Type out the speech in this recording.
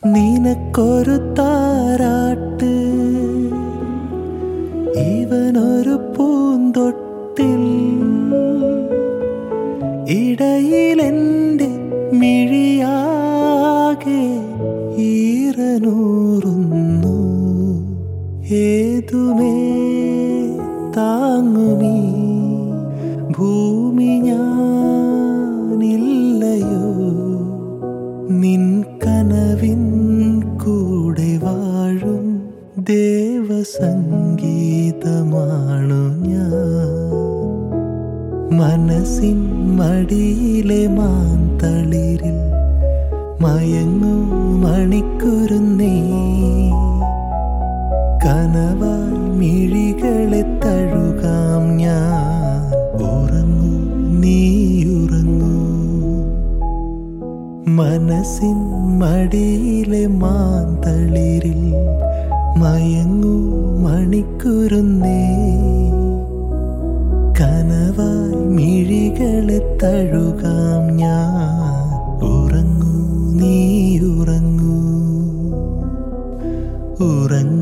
നിനക്കൊരു താരാട്ട് ഇവനൊരു പൂന്തൊട്ടിൽ ഇടയിലെന്റെ മിഴിയാകെ ഈറനൂറുന്നു ഏതുമേ താങ്ങുമീ ഭൂമി ഞാനില്ലയോ നിൻ കനവിൻ കൂടെ വാഴും ദേവസംഗീതമാണു ഞാൻ മനസ്സിൻ മടിയിലെ മാന്തളിരിൽ മയങ്ങൂ മണിക്കുരുന്നേ കനവായി മിഴികളെ തഴുകാം ഞാൻ ഉറങ്ങൂ നീയുറങ്ങൂ മനസ്സിൻ മടിയിലെ മാന്തളിരിൽ മയങ്ങൂ മണിക്കുരുന്നേ കനവായി മിഴികളെ തഴുകാം ഞാൻ ഉറങ്ങൂ നീ ഉറങ്ങൂ ഉറങ്ങൂ